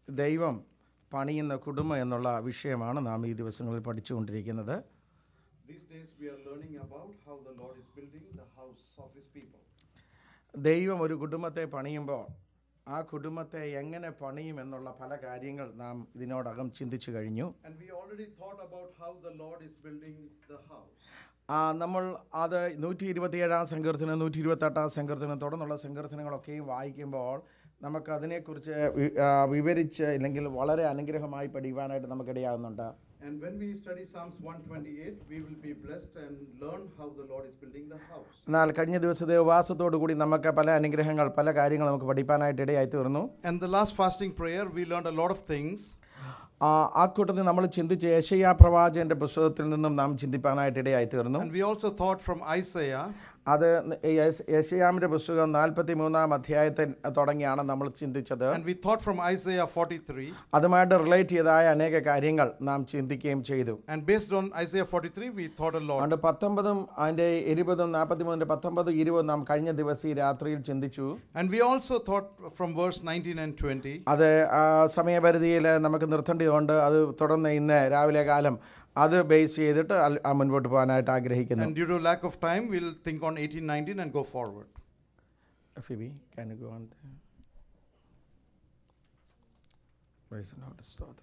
ദൈവം പണിയുന്ന കുടുംബം എന്നുള്ള വിഷയമാണ് നാം ഈ ദിവസങ്ങളിൽ പഠിച്ചുകൊണ്ടിരിക്കുന്നത് These days we are learning about how the Lord is building the house of his people. ദൈവം ഒരു കുടുംബത്തെ പണിയുമ്പോൾ ആ കുടുംബത്തെ എങ്ങനെ പണിയും എന്നുള്ള പല കാര്യങ്ങൾ നാം ഇതിനോടകം ചിന്തിച്ചു കഴിഞ്ഞു And we already thought about how the Lord is building the house. ആ, നമ്മൾ അത് നൂറ്റി ഇരുപത്തിയേഴാം സങ്കീർത്തനം നൂറ്റി ഇരുപത്തെട്ടാം സങ്കീർത്തനം തുടർന്നുള്ള സങ്കീർത്തനങ്ങളൊക്കെയും വായിക്കുമ്പോൾ നമുക്ക് അതിനെക്കുറിച്ച് വി- ആ, വിവരിച്ച് ഇല്ലെങ്കിൽ വളരെ അനുഗ്രഹമായി പഠിക്കുവാനായിട്ട് നമുക്കിടയാകുന്നുണ്ട് And when we study Psalms 128, we will be blessed and learn how the Lord is building the house. എന്നാൽ കഴിഞ്ഞ ദിവസത്തെ ഉപവാസത്തോടു കൂടി നമുക്ക് പല അനുഗ്രഹങ്ങൾ പല കാര്യങ്ങൾ നമുക്ക് പഠിപ്പാനായിട്ട് ഇടയായി തീർന്നു And the last fasting prayer, we learned a lot of things. ആ ആ കൂട്ടത്തിൽ നമ്മൾ ചിന്തിച്ച് യേശയ്യ പ്രവാചകന്റെ പുസ്തകത്തിൽ നിന്നും നാം ചിന്തിപ്പാനായിട്ട് ഇടയായി തീർന്നു And we also thought from Isaiah. അത് യേശയാമിൻ്റെ പുസ്തകം നാൽപ്പത്തി മൂന്നാം അധ്യായത്തിൽ തുടങ്ങിയാണ് നമ്മൾ ചിന്തിച്ചത് And we thought from Isaiah 43. അതുമായിട്ട് റിലേറ്റ് ചെയ്തതായ അനേക കാര്യങ്ങൾ നാം ചിന്തിക്കുകയും ചെയ്തു And based on Isaiah 43, we thought a lot. അതുകൊണ്ട് പത്തൊമ്പതും അതിൻ്റെ ഇരുപതും നാൽപ്പത്തി മൂന്നിൻ്റെ പത്തൊമ്പതും ഇരുപതും നാം കഴിഞ്ഞ ദിവസം ഈ രാത്രിയിൽ ചിന്തിച്ചു And we also thought from verse 19 and 20. അത് ആ സമയപരിധിയിൽ നമുക്ക് നിർത്തേണ്ടതുകൊണ്ട് അത് തുടർന്ന് ഇന്ന് രാവിലെ കാലം അത് ബേസ് ചെയ്തിട്ട് അൽ- ആ മുൻപോട്ട് പോകാനായിട്ട് ആഗ്രഹിക്കുന്നു And due to lack of time, we'll think on 18, 19 and go forward. Phoebe can you go on there? Praise the Lord. സ്തോത്രം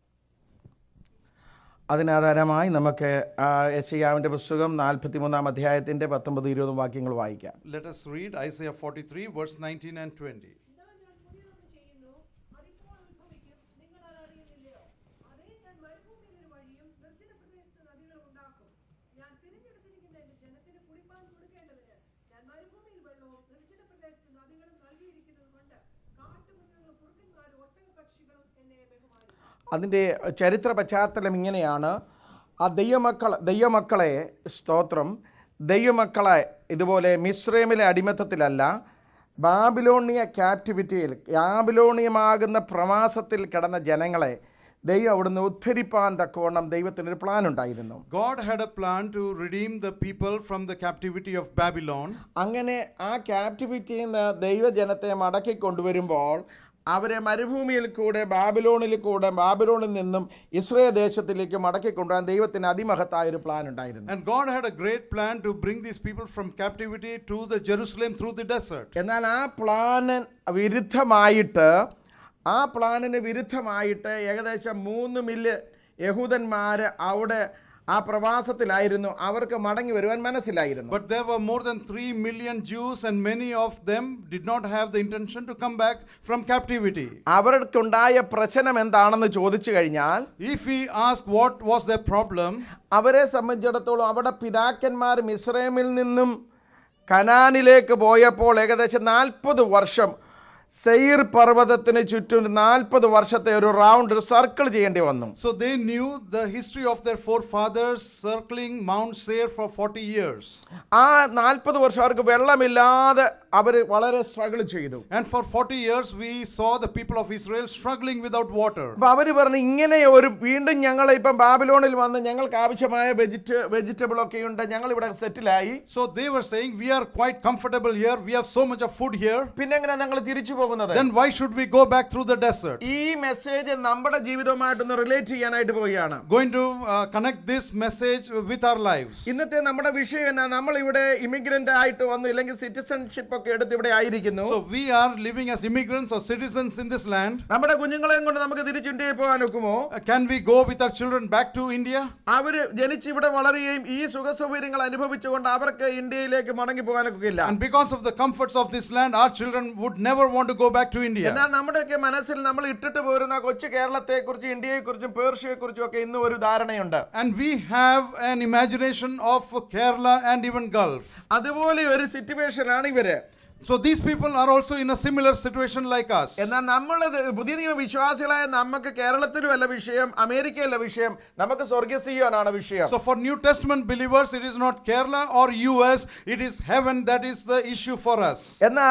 അതിനാധാരമായി നമുക്ക് യശയാവിൻ്റെ പുസ്തകം നാൽപ്പത്തി മൂന്നാം അധ്യായത്തിൻ്റെ പത്തൊമ്പത് ഇരുപതും വാക്യങ്ങൾ വായിക്കാം Let us read Isaiah 43, verse 19 and 20. ഇതാ ഞാൻ പുതിയതൊന്ന് ചെയ്യുന്നു അതിപ്പോൾ ഉത്ഭവിക്കും നിങ്ങൾ അത് അറിയുന്നില്ലയോ അതേ ഞാൻ മരുഭൂമിയിൽ ഒരു വഴിയും നിർജ്ജന പ്രദേശത്ത് നദികളും ഉണ്ടാക്കും ഞാൻ തിരഞ്ഞെടുത്തിരിക്കുന്ന എന്റെ ജനത്തിന് കുടിപ്പാൻ കൊടുക്കേണ്ടതിന് ഞാൻ മരുഭൂമിയിൽ വെള്ളവും നിർജ്ജന പ്രദേശത്ത് നദികളും നൽകിയിരിക്കുന്നത് കൊണ്ട് കാട്ടുമൃഗങ്ങളും കുറുക്കന്മാരും ഒട്ടക പക്ഷികളും എന്നെ ബഹുമാനിക്കും അതിൻ്റെ ചരിത്ര പശ്ചാത്തലം ഇങ്ങനെയാണ് ആ ദൈവമക്കൾ ദൈവമക്കളെ സ്തോത്രം ദൈവമക്കളെ ഇതുപോലെ മിശ്രമിലെ അടിമത്തത്തിലല്ല ബാബിലോണിയ ക്യാപ്റ്റിവിറ്റിയിൽ ബാബിലോണിയമാകുന്ന പ്രവാസത്തിൽ കിടന്ന ജനങ്ങളെ ദൈവം അവിടുന്ന് ഉദ്ധരിപ്പാൻ തക്കവണ്ണം ദൈവത്തിനൊരു പ്ലാൻ ഉണ്ടായിരുന്നു God had a plan to redeem the people from the captivity of Babylon. അങ്ങനെ ആ ക്യാപ്റ്റിവിറ്റിയിൽ നിന്ന് ദൈവജനത്തെ മടക്കി കൊണ്ടുവരുമ്പോൾ അവരെ മരുഭൂമിയിൽ കൂടെ ബാബിലോണിൽ കൂടെ ബാബിലോണിൽ നിന്നും ഇസ്രയേൽ ദേശത്തിലേക്ക് മടക്കി കൊണ്ടുവരാൻ ദൈവത്തിന് അതിമഹത്തായ ഒരു പ്ലാൻ ഉണ്ടായിരുന്നു And God had a great plan to bring these people from captivity to the Jerusalem through the desert. എന്നാൽ ആ പ്ലാന് വിരുദ്ധമായിട്ട് ആ പ്ലാനിന് വിരുദ്ധമായിട്ട് ഏകദേശം മൂന്ന് മില്യൺ യഹൂദന്മാർ അവിടെ ആ പ്രവാസത്തിലായിരുന്നു അവർക്ക് മടങ്ങി വരുവാൻ മനസ്സിലായിരുന്നു But there were more than 3 million Jews, and many of them did not have the intention to come back from captivity. അവർക്കുണ്ടായ പ്രശ്നം എന്താണെന്ന് ചോദിച്ചു കഴിഞ്ഞാൽ If we ask what was their problem, അവരെ സംബന്ധിച്ചിടത്തോളം അവിടെ പിതാക്കന്മാർ മിസ്രൈമിൽ നിന്നും കനാനിലേക്ക് പോയപ്പോൾ ഏകദേശം നാൽപ്പത് വർഷം സെയിർ പർവ്വതത്തിന് ചുറ്റും നാൽപ്പത് വർഷത്തെ ഒരു റൗണ്ട് ഒരു സർക്കിൾ ചെയ്യേണ്ടി വന്നു so they knew the history of their forefathers circling Mount Seir for 40 years. ആ നാൽപ്പത് വർഷം അവർക്ക് വെള്ളമില്ലാതെ അവർ വളരെ സ്ട്രഗിൾ ചെയ്തു And for 40 years, we saw the people of Israel struggling without water. അപ്പൊ അവര് പറഞ്ഞു ഇങ്ങനെ ഒരു വീണ്ടും ഞങ്ങൾ ഇപ്പം ബാബിലോണിൽ വന്ന് ഞങ്ങൾക്ക് ആവശ്യമായ വെജിറ്റ് വെജിറ്റബിൾ ഒക്കെ ഉണ്ട് ഞങ്ങൾ ഇവിടെ സെറ്റിലായി So they were saying, We are quite comfortable here, we have so much of food here. പിന്നെ എങ്ങനെ ഞങ്ങൾ തിരിച്ചു പോകുന്നത് Then why should we go back through the desert? ഈ മെസ്സേജ് നമ്മുടെ ജീവിതവുമായിട്ടൊന്ന് റിലേറ്റ് ചെയ്യാനായിട്ട് പോവുകയാണ് Going to uh, connect this message with our lives. ഇന്നത്തെ നമ്മുടെ വിഷയം എന്നാ നമ്മൾ ഇവിടെ ഇമിഗ്രന്റ് ആയിട്ട് വന്നു ഇല്ലെങ്കിൽ സിറ്റിസൺഷിപ്പ് ഒക്കെ എടുത്ത് ഇവിടെ ആയിരിക്കുന്നു So we are living as immigrants or citizens in this land. നമ്മുടെ കുഞ്ഞുങ്ങളെയും കൊണ്ട് നമുക്ക് തിരിച്ച് ഇന്ത്യയിൽ പോകാൻ ഒക്കുമോ Uh, can we go with our children back to India? അവര് ജനിച്ച് ഇവിടെ വളരുകയും ഈ സുഖസൗകര്യങ്ങൾ അനുഭവിച്ചുകൊണ്ട് അവർക്ക് ഇന്ത്യയിലേക്ക് മടങ്ങി പോകാനൊക്കില്ല And because of the comforts of this land, our children would never want to go back to India. എന്നാൽ നമ്മുടെയൊക്കെ മനസ്സിൽ നമ്മൾ ഇട്ടിട്ട് പോരുന്ന കൊച്ചു കേരളത്തെ കുറിച്ച് ഇന്ത്യയെ കുറിച്ചും പേർഷ്യയെ കുറിച്ചും ഒക്കെ ഇന്നും ഒരു ധാരണയുണ്ട് And we have an imagination of Kerala and even Gulf. അതുപോലെ ഒരു സിറ്റുവേഷനാണ് ഇവര് So these people are also in a similar situation like us. എന്നാൽ നമ്മൾ പുതിയ നിയമ വിശ്വാസികളായ നമുക്ക് കേരളത്തിലും അല്ല വിഷയം അമേരിക്കയല്ല വിഷയം നമുക്ക് സ്വർഗീയനാണ് വിഷയം So for New Testament believers, it is not Kerala or US, it is heaven that is the issue for us. എന്നാൽ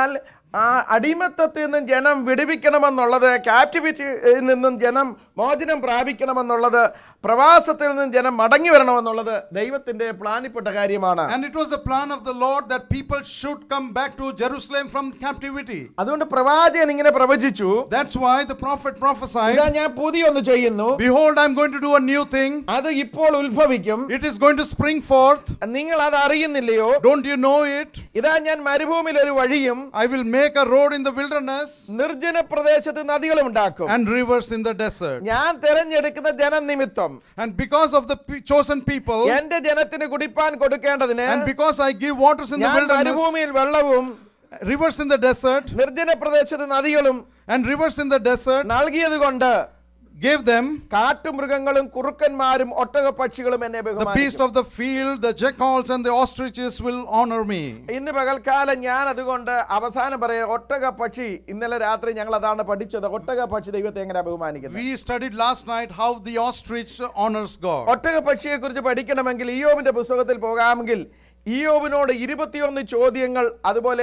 ആ അടിമത്തത്തിൽ നിന്നും ജനം വിടുവിക്കണമെന്നുള്ളത് ക്യാപ്റ്റിവിറ്റിയിൽ നിന്നും ജനം മോചനം പ്രാപിക്കണമെന്നുള്ളത് പ്രവാസത്തിൽ നിന്നും ജനം മടങ്ങി വരണമെന്നുള്ളത് ദൈവത്തിന്റെ പ്ലാനിപ്പെട്ട കാര്യമാണ് And it was the plan of the Lord that people should come back to Jerusalem from captivity. അതുകൊണ്ട് പ്രവാചകൻ ഇങ്ങനെ പ്രവചിച്ചു That's why the prophet prophesied, ഇതാ ഞാൻ പുതിയൊന്ന് ചെയ്യുന്നു Behold, I'm going to do a new thing. അത് ഇപ്പോൾ ഉത്ഭവിക്കും It is going to spring forth. നിങ്ങൾ അത് അറിയുന്നില്ലയോ Don't you know it? ഇതാ ഞാൻ മരുഭൂമിയിൽ ഒരു വഴിയും I will make a road in the wilderness നിർജ്ജന പ്രദേശത്ത് നദികളും ഉണ്ടാക്കും and rivers in the desert. ഞാൻ തിരഞ്ഞെടുക്കുന്ന ജനം നിമിത്തം And because of the pe- chosen people, എന്റെ ജനത്തിന് കുടിപ്പാൻ കൊടുക്കേണ്ടതിന് and because I give waters in the ഞാൻ wilderness, മരുഭൂമിയിൽ വെള്ളവും rivers in the desert, നിർജ്ജന പ്രദേശത്ത് നദികളും and rivers in the desert, നൽകിയത് കൊണ്ട് gave them കാട്ടുമൃഗങ്ങളും കുറുക്കന്മാരും ഒട്ടകപ്പക്ഷികളും എന്നെ the beast ബഹുമാനിക്കും of the field, the jackals, and the ostriches will honor me. ഇന്ന് പകൽക്കാലം ഞാൻ അതുകൊണ്ട് അവസാനം പറയാം ഒട്ടകപ്പക്ഷി ഇന്നലെ രാത്രി ഞങ്ങൾ അതാണ് പഠിച്ചത് ഒട്ടകപ്പക്ഷി ദൈവത്തെ എങ്ങനെ ബഹുമാനിക്കുന്നത് We studied last night how the ostrich honors God. ഒട്ടകപ്പക്ഷിയെ കുറിച്ച് പഠിക്കണമെങ്കിൽ ഇയോബിന്റെ പുസ്തകത്തിൽ പോകാമെങ്കിൽ ഇയോബിനോട് ഇരുപത്തിയൊന്ന് ചോദ്യങ്ങൾ അതുപോലെ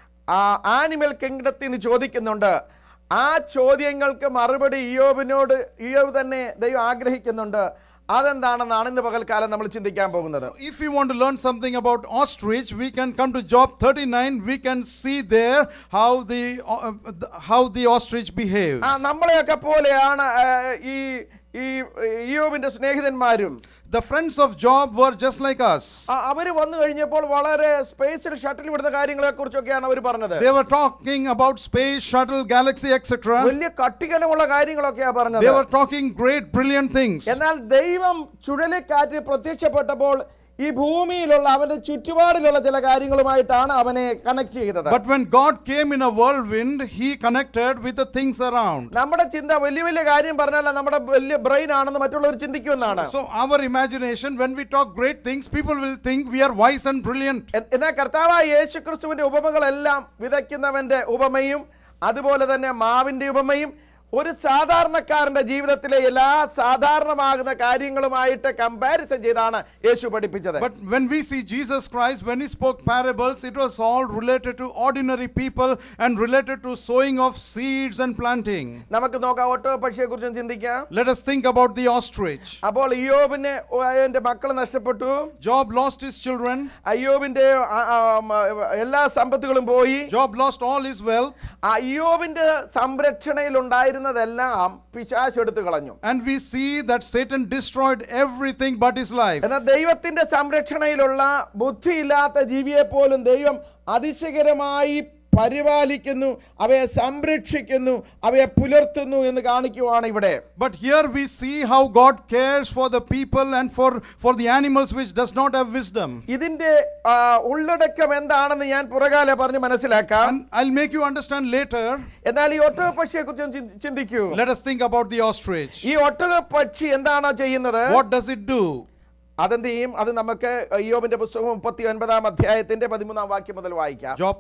ആനിമൽ കിങ്ഡത്തിൽ നിന്ന് ചോദിക്കുന്നുണ്ട് ആ ചോദ്യങ്ങൾക്ക് മറുപടി ഇയോബിനോട് ഇയോബ് തന്നെ ദൈവം ആഗ്രഹിക്കുന്നുണ്ട് അതെന്താണെന്നാണ് ഇന്ന് പകൽക്കാലം നമ്മൾ ചിന്തിക്കാൻ പോകുന്നത് If we want to learn something about ostrich, we can come to Job 39. We can see there how the uh, the- how the ostrich behaves. ആ നമ്മളെയൊക്കെ പോലെയാണ് ആ, ഈ ഈ ഇയോബിന്റെ സ്നേഹിതന്മാരും The friends of Job were just like us. ആ, അവര് വന്നു കഴിഞ്ഞപ്പോൾ വളരെ സ്പേസിൽ ഷട്ടിൽ വിടുന്ന കാര്യങ്ങളെ കുറിച്ചൊക്കെയാണ് അവർ പറഞ്ഞത് They were talking about space, shuttle, galaxy, etc. വലിയ കട്ടികനമുള്ള കാര്യങ്ങളൊക്കെയാ പറഞ്ഞത് They were talking great, brilliant things. എന്നാൽ ദൈവം ചുഴലിക്കാറ്റ് പ്രത്യക്ഷപ്പെട്ടപ്പോൾ ഈ ഭൂമിയിലുള്ള അവന്റെ ചുറ്റുപാടിലുള്ള ചില കാര്യങ്ങളുമായിട്ടാണ് അവനെ കണക്ട് ചെയ്തത് But when God came in a whirlwind, He connected with the things around. നമ്മുടെ ചിന്ത വലിയ വലിയ കാര്യം പറഞ്ഞാൽ നമ്മുടെ വലിയ ബ്രെയിൻ ആണെന്ന് മറ്റുള്ളവർ ചിന്തിക്കുമെന്നാണ് So, our imagination, when we talk great things, people will think we are wise and brilliant. എ- എന്നാൽ കർത്താവായ യേശു ക്രിസ്തുവിന്റെ ഉപമകളെല്ലാം വിതയ്ക്കുന്നവന്റെ ഉപമയും അതുപോലെ തന്നെ മാവിന്റെ ഉപമയും ഒരു സാധാരണക്കാരന്റെ ജീവിതത്തിലെ എല്ലാ സാധാരണമാകുന്ന കാര്യങ്ങളുമായിട്ട് കമ്പാരിസൺ ചെയ്താണ് യേശു പഠിപ്പിച്ചത് But when we see Jesus Christ, when he spoke parables, it was all related to ordinary people and related to sowing of seeds and planting. നമുക്ക് നോക്കാം ഓട്ടോ പക്ഷിയെ കുറിച്ചും ചിന്തിക്കാം Let us think about the ostrich. അപ്പോൾ ഇയോബിന് എന്റെ മക്കൾ നഷ്ടപ്പെട്ടു Job lost his children, അയ്യോബിന്റെ ആ, ആ, മ, എല്ലാ സമ്പത്തുകളും പോയി Job lost all his wealth, അയ്യോബിന്റെ സംരക്ഷണയിൽ ഉണ്ടായിരുന്നതെല്ലാം പിശാശ് എടുത്തു കളഞ്ഞു and we see that Satan destroyed everything but his life. എന്നാൽ ദൈവത്തിന്റെ സംരക്ഷണയിലുള്ള ബുദ്ധിയില്ലാത്ത ജീവിയെ പോലും ദൈവം അതിശയകരമായി പരിപാലിക്കുന്നു അവയെ സംരക്ഷിക്കുന്നു അവയെ പുലർത്തുന്നു എന്ന് കാണിക്കുവാണ് ഇവിടെ But here we see how God cares for the people and for, for the animals which does not have wisdom. ഇതിന്റെ ആ, ഉള്ളടക്കം എന്താണെന്ന് ഞാൻ പുറകാലെ പറഞ്ഞ് മനസ്സിലാക്കാം And I'll make you understand later. എന്നാൽ ഈ ഒട്ടക പക്ഷിയെ കുറിച്ച് ചിന്തിക്കൂ Let us think about the ostrich. ഈ ഒട്ടക പക്ഷി എന്താണ് ചെയ്യുന്നത് What does it do? അതെന്ത് ചെയ്യും അത് നമുക്ക് അയ്യോബിന്റെ പുസ്തകം മുപ്പത്തി ഒൻപതാം അധ്യായത്തിന്റെ പതിമൂന്നാം വാക്യം മുതൽ വായിക്കാം Job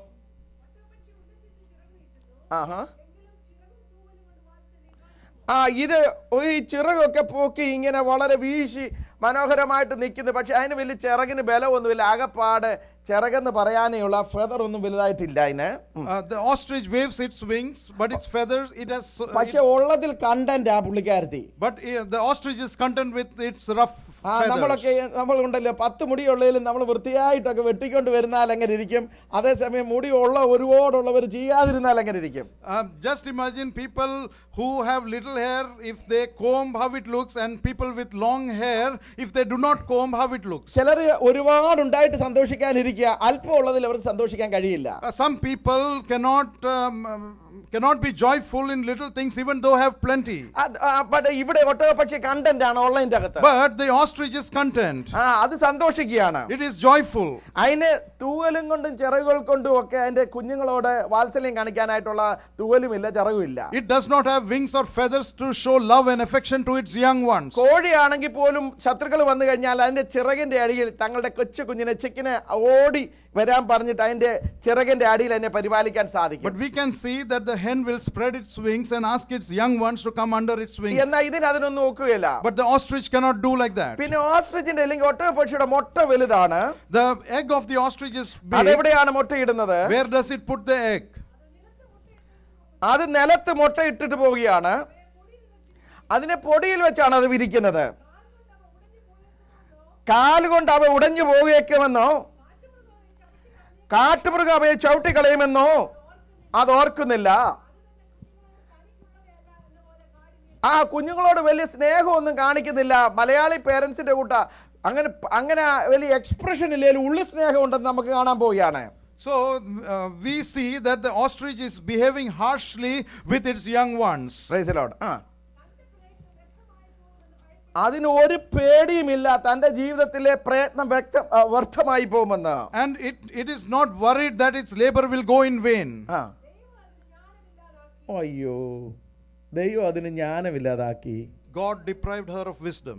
ആഹാ ആ ഇത് ഈ ചിറകൊക്കെ പോക്കി ഇങ്ങനെ വളരെ വീശി മനോഹരമായിട്ട് നിൽക്കുന്നു പക്ഷെ അതിന് വലിയ ചിറകിന് ബലമൊന്നുമില്ല ആകപ്പാട് ചിറകെന്ന് പറയാനേ ഉള്ള ഫെദർ ഒന്നും വലുതായിട്ടില്ല അതിന് ഉം. Uh, the ostrich waves its wings, but its feathers, it has. so- പക്ഷെ ഉള്ളതിൽ കണ്ടന്റ് ആ പുള്ളിക്കാരത്തി but uh, the ostrich is content with its rough ആ feathers. നമ്മളൊക്കെ നമ്മളുണ്ടല്ലോ പത്ത് മുടിയുള്ളതിലും നമ്മൾ വൃത്തിയായിട്ടൊക്കെ വെട്ടിക്കൊണ്ട് വരുന്നാൽ എങ്ങനെ ഇരിക്കും അതേസമയം മുടിയുള്ള ഒരുപാടുള്ളവർ ചെയ്യാതിരുന്നാൽ എങ്ങനെ ഇരിക്കും Uh, just imagine people who have little hair, if they comb, how it looks, and people with long hair, if they do not comb, how it looks. ചിലർ ഒരുപാടുണ്ടായിട്ട് സന്തോഷിക്കാനിരിക്കുക അല്പം ഉള്ളതിൽ അവർക്ക് സന്തോഷിക്കാൻ കഴിയില്ല Uh, some people cannot um, um, cannot be joyful in little things, even though have plenty. But ഇവിടെ ഒട്ടകപ്പക്ഷി content ആണ് ഉള്ളതിന്റെ അകത്ത് But the ostrich is content. ആ അത് സന്തോഷിക്കുകയാണ് It is joyful. അതിന് തൂവലും കൊണ്ടും ചിറകുകൾ കൊണ്ടും ഒക്കെ അതിന്റെ കുഞ്ഞുങ്ങളോട് വാത്സല്യം കാണിക്കാനായിട്ടുള്ള തൂവലുമില്ല ചിറകുമില്ല It does not have wings or feathers to show love and affection to its young ones. കോഴിയാണെങ്കിൽ പോലും ശത്രുക്കൾ വന്നു കഴിഞ്ഞാൽ അതിന്റെ ചിറകിന്റെ അടിയിൽ തങ്ങളുടെ കൊച്ചു കുഞ്ഞിനെ ചിക്കിനെ ഓടി വരാൻ പറഞ്ഞിട്ട് അതിന്റെ ചിറകിന്റെ അടിയിൽ അതിനെ പരിപാലിക്കാൻ സാധിക്കും But we can see that the hen will spread its wings and ask its young ones to come under its wings. എന്നാൽ ഇതിന് അതിനൊന്നും നോക്കുകയില്ല But the ostrich cannot do like that. പിന്നെ ഓസ്ട്രിച്ചിന്റെ അല്ലെങ്കിൽ ഒട്ടകപ്പക്ഷിയുടെ മുട്ട വലുതാണ് The egg of the ostrich is big. അതെവിടെയാണ് മുട്ടയിടുന്നത് Where does it put the egg? അത് നിലത്ത് മുട്ട ഇട്ടിട്ട് പോവുകയാണ് അതിനെ പൊടിയിൽ വെച്ചാണ് അത് വിരിക്കുന്നത് കാലുകൊണ്ട് അവ ഉടഞ്ഞു പോവുകേക്കുമെന്നോ കാട്ടുമൃഗം അവയെ ചവിട്ടിക്കളയുമെന്നോ അത് ഓർക്കുന്നില്ല ആ കുഞ്ഞുങ്ങളോട് വലിയ സ്നേഹമൊന്നും കാണിക്കുന്നില്ല മലയാളി പേരൻസിന്റെ കൂട്ട അങ്ങനെ അങ്ങനെ വലിയ എക്സ്പ്രഷൻ ഇല്ലെങ്കിലും ഉള്ളി സ്നേഹം ഉണ്ടെന്ന് നമുക്ക് കാണാൻ പോവുകയാണ് So uh, we see that the ostrich is behaving harshly with its young ones. Praise the Lord. ആ അതിന് ഒരു പേടിയുമില്ല തൻ്റെ ജീവിതത്തിലെ പ്രയത്നം വ്യക്തം ആ, വ്യർത്ഥമായി പോകുമെന്ന് And it, it is not worried that its labor will go in vain. ആ അയ്യോ ദൈവം അതിന് ജ്ഞാനമില്ലാതാക്കി God deprived her of wisdom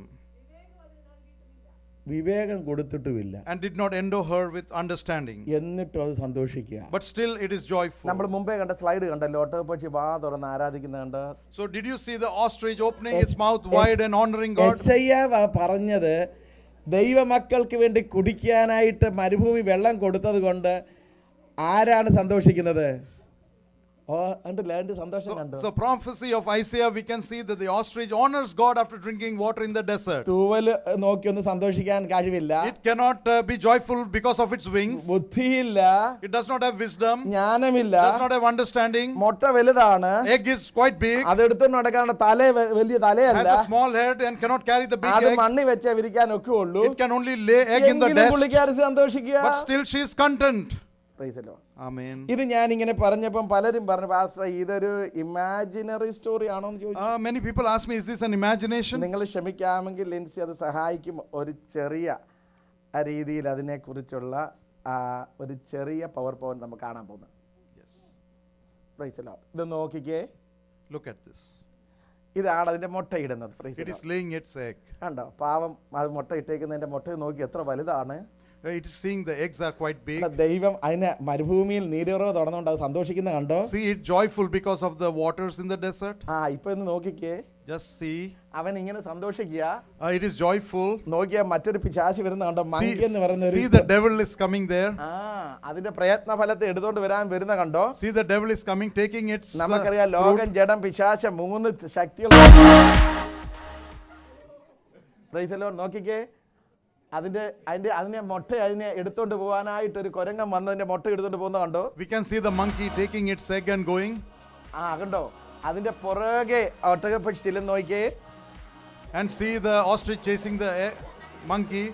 വിവേകം കൊടുത്തിട്ടുമില്ല and did not endow her with understanding. എന്നിട്ടും അത് സന്തോഷിക്കുക But still, it is joyful. നമ്മൾ മുമ്പേ കണ്ട സ്ലൈഡ് കണ്ടല്ലോ ഒട്ടകപ്പക്ഷി വാ തുറന്ന് ആരാധിക്കുന്ന കണ്ട് So, did you see the ostrich opening its mouth wide and honoring God? യെശയ്യാവ് ആ പറഞ്ഞത് ദൈവമക്കൾക്ക് വേണ്ടി കുടിക്കാനായിട്ട് മരുഭൂമി വെള്ളം കൊടുത്തത് കൊണ്ട് ആരാണ് സന്തോഷിക്കുന്നത് ഓ കണ്ടില്ല അതിന്റെ സന്തോഷം കണ്ടു So, prophecy of Isaiah, we can see that the ostrich honors God after drinking water in the desert. തൂവല് നോക്കി ഒന്ന് സന്തോഷിക്കാൻ കഴിവില്ല It cannot uh, be joyful because of its wings. ബുദ്ധിയില്ല It does not have wisdom, ജ്ഞാനമില്ല does not have understanding. മുട്ട വലുതാണ് Egg is quite big, അതെടുത്തോണ്ട് നടക്കാനുള്ള തല വ- വലിയ has തലയല്ല a small head, and cannot carry the big അത് egg. മണ്ണി വെച്ചേ വിരിക്കാൻ ഒക്കെ ഉള്ളൂ It can only lay egg in the എങ്കിലും dust, പുള്ളിക്കാരി സന്തോഷിക്കുക but still she is content. Praise the Lord. Amen. ഇത് ഞാൻ ഇങ്ങനെ പറഞ്ഞപ്പം പലരും പറഞ്ഞു പാസ്റ്റർ ഇതൊരു ഇമാജിനറി സ്റ്റോറി ആണോ എന്ന് ചോദിച്ചു Uh, many people ask me, is this an imagination? നിങ്ങൾ ക്ഷമിക്കാമെങ്കിൽ ലിൻസി അത് സഹായിക്കും ഒരു ചെറിയ ആ രീതിയിൽ അതിനെക്കുറിച്ചുള്ള ആ, ഒരു ചെറിയ പവർ പോയിന്റ് നമുക്ക് കാണാൻ പോകുന്നത് Yes. പ്രൈസ് ലോ ഇത് നോക്കിക്കേ Look at this. ഇതാണ് അതിന്റെ മുട്ടയിടുന്നത് prize It is laying its egg. കണ്ടോ പാവം അത് മുട്ട ഇട്ടേക്കുന്നതിന്റെ മുട്ട നോക്കി എത്ര വലുതാണ് Uh, It is seeing the eggs are quite big. ഇവിടെ ദൈവം അതിന് മരുഭൂമിയിൽ നീരുറവ് തുറന്നുകൊണ്ട് അത് സന്തോഷിക്കുന്ന കണ്ടോ See it joyful because of the waters in the desert. ആ ഇപ്പൊ ഇന്ന് നോക്കിക്കേ Just see. അവൻ ഇങ്ങനെ സന്തോഷിക്കുക Uh, it is joyful. നോക്കിയാ മറ്റൊരു പിശാശി വരുന്ന കണ്ടോ See, മങ്കി എന്ന് പറയുന്ന see ഒരു the devil is coming there. ആ അതിന്റെ പ്രയത്ന ഫലത്തെ എടുത്തോണ്ട് വരാൻ വരുന്ന കണ്ടോ See the devil is coming, taking its uh, നമുക്കറിയാം fruit. ലോകം ജഡം പിശാശ മൂന്ന് ശക്തികൾ പ്രൈസലോ നോക്കിക്കേ അതിന്റെ അതിന്റെ അതിനെ മുട്ട അതിനെ എടുത്തോണ്ട് പോകാനായിട്ട് ഒരു കുരങ്ങൻ വന്നതിന്റെ മുട്ട എടുത്തോണ്ട് പോകുന്ന കണ്ടോ We can see the monkey taking its egg and going. ആ കണ്ടോ അതിന്റെ പുറകെ ഒട്ടകപ്പക്ഷി ചെല്ലുന്ന നോക്കിയേ And see the ostrich chasing the egg, monkey.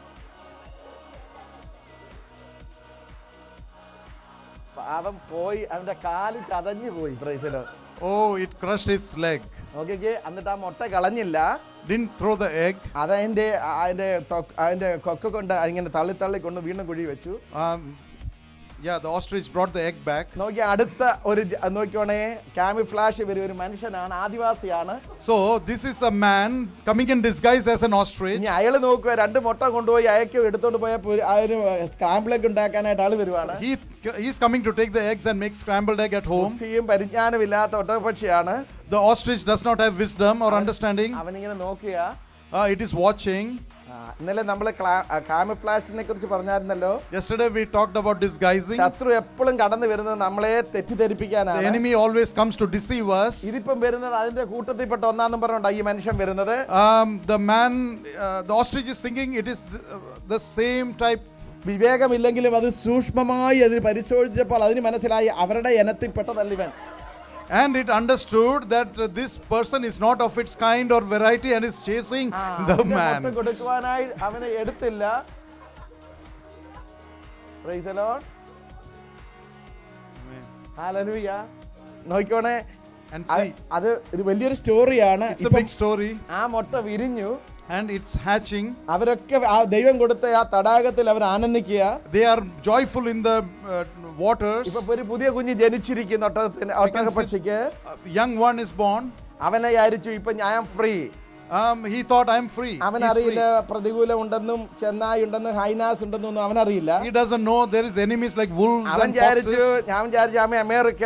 അവൻ പോയി അവന്റെ കാല് ചതഞ്ഞു പോയി പ്രൈസലോ Oh, it crushed its leg. നോക്കിക്കേ എന്നിട്ട് ആ മുട്ട കളഞ്ഞില്ല Didn't throw the egg. അതതിന്റെ അതിന്റെ തൊക്ക്- അതിന്റെ കൊക്ക കൊണ്ട് ഇങ്ങനെ തള്ളി തള്ളി കൊണ്ട് വീണ്ടും കുഴി വെച്ചു Um, yeah, the ostrich brought the egg back. നോക്കി അടുത്ത ഒരു ജ- നോക്കിയോണേ ക്യാമിഫ്ലാഷ് വരും ഒരു മനുഷ്യനാണ് ആദിവാസിയാണ് So this is a man coming in disguise as an ostrich. ഇനി അയാൾ നോക്കുക രണ്ട് മുട്ട കൊണ്ടുപോയി അയക്ക് എടുത്തോണ്ട് പോയപ്പോൾ അതിന് സ്ക്രാമ്പിളൊക്കെ ഉണ്ടാക്കാനായിട്ട് ആള് വരുവാണ് He he's coming to take the eggs and make scrambled egg at home. ബുദ്ധിയും പരിജ്ഞാനമില്ലാത്ത ഒട്ടകപക്ഷിയാണ് The ostrich does not have wisdom or understanding. അവനിങ്ങനെ നോക്കുക Uh, it is watching. ആ, ഇന്നലെ നമ്മൾ ക്യാമിഫ്ലാഷിനെ കുറിച്ച് പറഞ്ഞായിരുന്നല്ലോ Yesterday we talked about disguising. ശത്രു എപ്പോഴും കടന്നു വരുന്നത് നമ്മളെ The തെറ്റിദ്ധരിപ്പിക്കാനാണ് enemy always comes to deceive us. ഇതിപ്പം വരുന്നത് അതിന്റെ കൂട്ടത്തിൽപ്പെട്ട ഒന്നാന്നും പറഞ്ഞോണ്ടാ ഈ മനുഷ്യൻ വരുന്നത് Um, the man, uh, the ostrich is thinking it is the, uh, the same type. വിവേകമില്ലെങ്കിലും അത് സൂക്ഷ്മമായി അതിന് പരിശോധിച്ചപ്പോൾ അതിന് മനസ്സിലായി അവരുടെ ഇനത്തിൽപ്പെട്ടതല്ല ഇവൻ And it understood that uh, this person is not of its kind or variety and is chasing the അതിന്റെ മുട്ട man. കൊടുക്കുവാനായി അവനെ എടുത്തില്ല Praise the Lord. Hallelujah. നോക്കിക്കോണേ And അത് see, അത് ഇത് വലിയൊരു സ്റ്റോറിയാണ് it's a big story ആ മുട്ട വിരിഞ്ഞു and it's hatching. അവരൊക്കെ ആ ദൈവം കൊടുത്ത ആ തടാകത്തിൽ അവർ ആനന്ദിക്കുക They are joyful in the uh, waters. ഇപ്പൊ ഒരു പുതിയ കുഞ്ഞ് ജനിച്ചിരിക്കുന്നു ഒട്ടകത്തിന് ഒട്ടകപ്പക്ഷിക്ക് A young one is born. അവനെ വിചാരിച്ചു ഇപ്പൊ ഞാൻ free Um, he thought, I'm free. He's അവനറിയില്ല free. പ്രതികൂലം ഉണ്ടെന്നും ചെന്നായി ഉണ്ടെന്നും ഹൈനാസ് ഉണ്ടെന്നും ഒന്നും അവനറിയില്ല He doesn't know there is enemies like wolves അവൻ and വിചാരിച്ചു foxes. ഞാൻ വിചാരിച്ചു ആമ American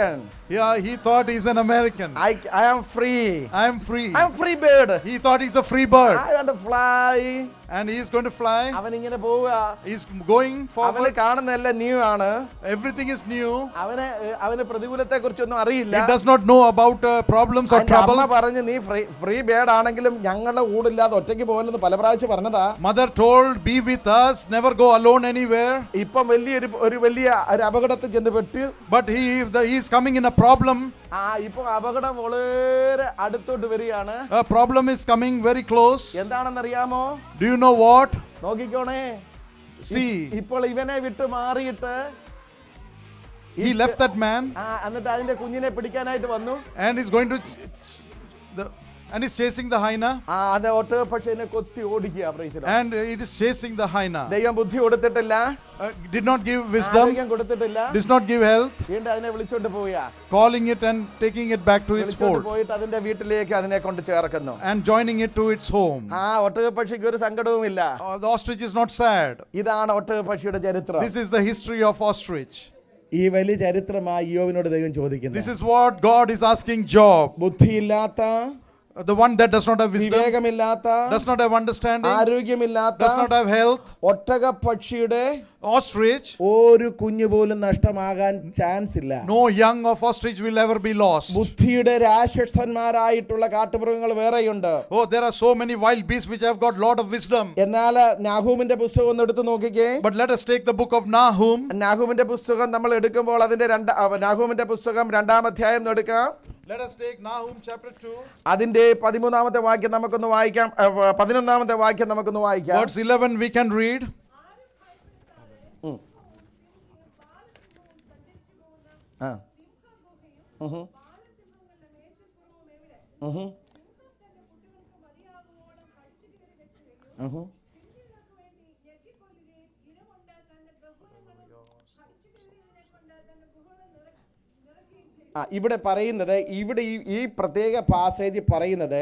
Yeah, he thought he's an American. I, I am free. I am free. I am free bird. He thought he's a free bird. I want to fly. And he's going to fly. അവൻ ഇങ്ങനെ പോവുക He's going അവന് forward. കാണുന്നതെല്ലാം new ആണ് Everything is new. അവന് ഏഹ്, അവന് പ്രതികൂലത്തെ കുറിച്ചൊന്നും അറിയില്ല He does not know about uh, problems or അതിന്റെ അമ്മ trouble. പറഞ്ഞു നീ ഫ്രീ ഫ്രീ ബേഡ് ആണെങ്കിലും ഞങ്ങളുടെ കൂടില്ലാതെ ഒറ്റയ്ക്ക് പോകലെന്ന് പല പ്രാവശ്യം പറഞ്ഞതാ Mother told, Be with us, never go alone anywhere. ഇപ്പം വലിയൊരു ഒരു വലിയ ഒരു അപകടത്തിൽ ചെന്ന് പെട്ട് But he, the, he's coming in a problem. ആ ഇപ്പൊ അപകടം വളരെ അടുത്തോട്ട് വരികയാണ് A problem is coming very close. എന്താണെന്നറിയാമോ Do you know what? നോക്കിക്കോണേ See, ഇപ്പോൾ ഇവനെ വിട്ട് മാറിയിട്ട് he left that man ആ എന്നിട്ട് അതിന്റെ കുഞ്ഞിനെ പിടിക്കാനായിട്ട് വന്നു and he's going to. The, and he's chasing the hyena. ആ അത് ഒട്ട പക്ഷെ എന്നെ കൊത്തി ഓടിക്കുക പ്രൈസിലോ And it is chasing the hyena. ദൈവം ബുദ്ധി കൊടുത്തിട്ടില്ല Uh, did not give wisdom, ആരോഗ്യം കൊടുത്തിട്ടില്ല does not give health, വീണ്ടും അതിനെ വിളിച്ചോണ്ട് പോവുക calling it and taking it back to its വിളിച്ചോണ്ട് fold പോയിട്ട് അതിന്റെ വീട്ടിലേക്ക് അതിനെ കൊണ്ട് ചേർക്കുന്നു and joining it to its home. ആ ഒട്ടകപ്പക്ഷിക്ക് ഒരു സങ്കടവുമില്ല Uh, the ostrich is not sad. ഇതാണ് ഒട്ടകപ്പക്ഷിയുടെ ചരിത്രം This is the history of ostrich. ഈ വലിയ ചരിത്രമായി യോവിനോട് ദൈവം ചോദിക്കുന്നു This is what God is asking Job. ബുദ്ധിയില്ലാത്ത Uh, The one that does not have wisdom, വിവേകമില്ലാത്ത does not have understanding, ആരോഗ്യമില്ലാത്ത does not have health. ഒട്ടകപ്പക്ഷിയുടെ Ostrich, ഒരു കുഞ്ഞു പോലും നഷ്ടമാകാൻ ചാൻസ് ഇല്ല no young of ostrich will ever be lost. ബുദ്ധിയുടെ രാക്ഷസന്മാരായിട്ടുള്ള കാട്ടുമൃഗങ്ങൾ വേറെയുണ്ട് Oh, there are so many wild beasts which have got lot of wisdom. എന്നാൽ നാഹൂമിന്റെ പുസ്തകം ഒന്ന് എടുത്തു നോക്കിക്കേ But let us take the book of Nahum. നാഹൂമിന്റെ പുസ്തകം നമ്മൾ എടുക്കുമ്പോൾ അതിന്റെ രണ്ട് അവ- നാഹൂമിന്റെ പുസ്തകം രണ്ടാം അധ്യായം ഒന്ന് എടുക്കാം Let us take Nahum chapter 2, അതിന്റെ പതിമൂന്നാമത്തെ വാക്യം നമുക്കൊന്ന് വായിക്കാം അഹ് പതിനൊന്നാമത്തെ വാക്യം നമുക്കൊന്ന് വായിക്കാം verse 11. We can read. ആ ബാലസിംഹങ്ങളുടെ മേച്ചിൽപ്പുറവും എവിടെ ഉഹും. സിംഹം തന്റെ കുട്ടികൾക്ക് മതിയാകുവോളം കടിച്ചു കയറി വെക്കുകയും ഉഹും. സിംഹികൾക്ക് വേണ്ടി ഞെക്കിക്കൊല്ലുകയും ഇരകൊണ്ട് തന്റെ ബഹുരങ്ങളും കടിച്ചു കയറിയതിനെ കൊണ്ട് തന്റെ ഗുഹകൾ നിറയ്ക്കുകയും ചെയ്തു ആ ഇവിടെ പറയുന്നത് ഇവിടെ ഈ ഈ പ്രത്യേക പാസേജ് പറയുന്നത്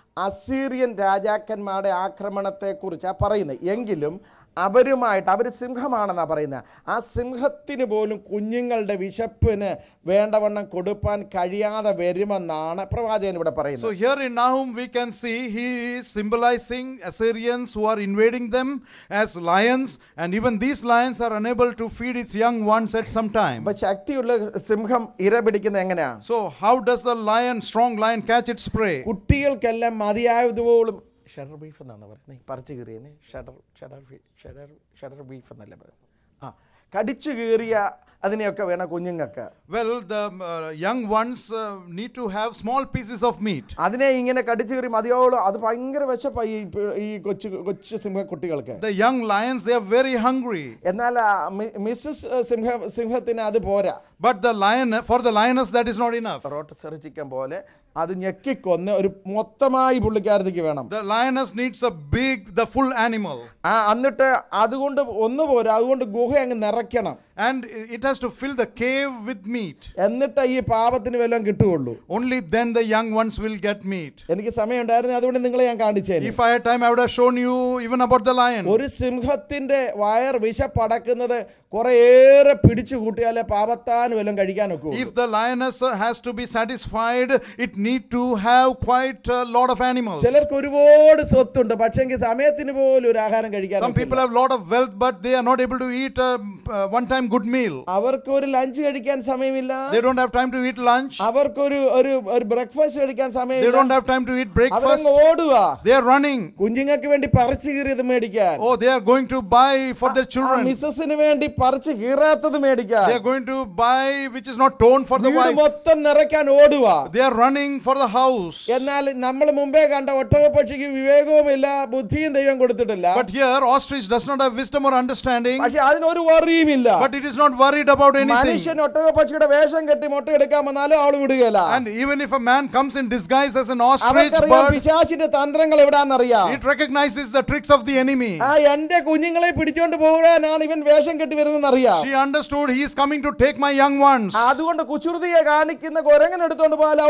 അസീറിയൻ രാജാക്കന്മാരുടെ ആക്രമണത്തെക്കുറിച്ചാണ് പറയുന്നത് എങ്കിലും അവരുമായിട്ട് അവർ സിംഹമാണെന്നാണ് പറയുന്നത് ആ സിംഹത്തിന് പോലും കുഞ്ഞുങ്ങളുടെ വിശപ്പിന് വേണ്ടവണ്ണം കൊടുപ്പാൻ കഴിയാതെ വരുമെന്നാണ് പ്രവാചകൻ ഇവിടെ So പറയുന്നത് here in Nahum we can see he is symbolizing Assyrians who are invading them as lions and even these lions are unable to feed its young ones at some time. അപ്പൊ ശക്തിയുള്ള സിംഹം ഇര പിടിക്കുന്നത് എങ്ങനെയാ So how does the lion, strong lion catch its prey? കുട്ടികൾക്കെല്ലാം മതിയായതുപോലും shudder beef എന്നാണ് പറയുന്നത് പറിച്ചു കീറിയതിന് ഷഡർ ഷഡർ ബീ- ഷഡർ ഷഡർ ബീഫ് എന്നല്ലേ പറയുന്നത് ആ കടിച്ചു കീറിയ അതിനെയൊക്കെ വേണം കുഞ്ഞുങ്ങൾക്ക് Well, the uh, young ones uh, need to have small pieces of meat. അതിനെ ഇങ്ങനെ കടിച്ചു കീറി മതിയോളം അത് ഭയങ്കര വിശപ്പായി ഈ പി- ഈ കൊച്ചു കൊച്ചു സിംഹ കുട്ടികൾക്ക് The young lions, they are very hungry. എന്നാൽ ആ മി- മിസ്സസ് സിംഹ സിംഹത്തിന് അത് പോരാ But the lion, for the lioness, that is not enough. Rotisserie chicken പോലെ അത് ഞെക്കിക്കൊന്ന് ഒരു മൊത്തമായി പുള്ളിക്കാരത്തേക്ക് വേണം The lioness needs a big, the full animal. ആ എന്നിട്ട് അതുകൊണ്ട് ഒന്ന് പോരാ അതുകൊണ്ട് ഗുഹ അങ്ങ് നിറയ്ക്കണം And it has to fill the cave with meat. എന്നിട്ട് ഈ പാപത്തിന് വല്ലതും കിട്ടുകയുള്ളൂ Only then the young ones will get meat. എനിക്ക് സമയം ഉണ്ടായിരുന്നു അതുകൊണ്ട് നിങ്ങളെ ഞാൻ കാണിച്ചേനെ If I had time, I would have shown you even about the lion. ഒരു സിംഹത്തിന്റെ വയർ വിശപ്പടക്കുന്നത് കുറേയേറെ പിടിച്ചു കൂട്ടിയാലേ പാപത്താൻ വല്ലതും കഴിക്കാനൊക്കെ If the lioness uh, has to be satisfied, it need to have quite a lot of animals. ചിലർക്ക് ഒരുപാട് സ്വത്തുണ്ട് പക്ഷെങ്കിൽ സമയത്തിന് പോലും ഒരു ആഹാരം കഴിക്കാൻ Some people have lot of wealth, but they are not able to eat a uh, one-time good meal. അവർക്ക് ഒരു ലഞ്ച് കഴിക്കാൻ സമയമില്ല They don't have time to eat lunch. അവർക്കൊരു ഒരു ഒരു ബ്രേക്ക്ഫാസ്റ്റ് കഴിക്കാൻ They സമയമില്ല don't have time to eat breakfast. അവരങ്ങ് ഓടുക They are running. കുഞ്ഞുങ്ങൾക്ക് വേണ്ടി പറിച്ചു കീറിയത് മേടിക്കാൻ Oh, they are going to buy for their ആ children. മിസ്സസിന് വേണ്ടി പറിച്ചു കീറാത്തത് മേടിക്കാൻ They are going to buy which is not torn for the വീട് wife. മൊത്തം നിറയ്ക്കാൻ ഓടുക They are running for the house. എന്നാൽ നമ്മൾ മുമ്പേ കണ്ട ഒട്ടകപ്പക്ഷിക്ക് വിവേകവുമില്ല ബുദ്ധിയും ദൈവം കൊടുത്തിട്ടില്ല But here, ostrich does not have wisdom or understanding, പക്ഷെ അതിനൊരു വറിയുമില്ല but it is not worried about anything. മനുഷ്യൻ ഒട്ടകപ്പക്ഷിയുടെ വേഷം കെട്ടി മുട്ട എടുക്കാൻ വന്നാലും ആള് വിടുകയില്ല And even if a man comes in disguise as an ostrich അവർക്കറിയാം bird, പിശാചിന്റെ തന്ത്രങ്ങൾ എവിടാന്നറിയാം it recognizes the tricks of the enemy. ആ എന്റെ കുഞ്ഞുങ്ങളെ പിടിച്ചോണ്ട് പോകാനാണ് ഇവൻ വേഷം കെട്ടി വരുന്നതെന്ന് അറിയാം She understood he is coming to take my young ones. അതുകൊണ്ട് കുസൃതിയെ കാണിക്കുന്ന കുരങ്ങൻ എടുത്തോണ്ട് പോയാൽ അവള് കൊടുക്കുകയില്ല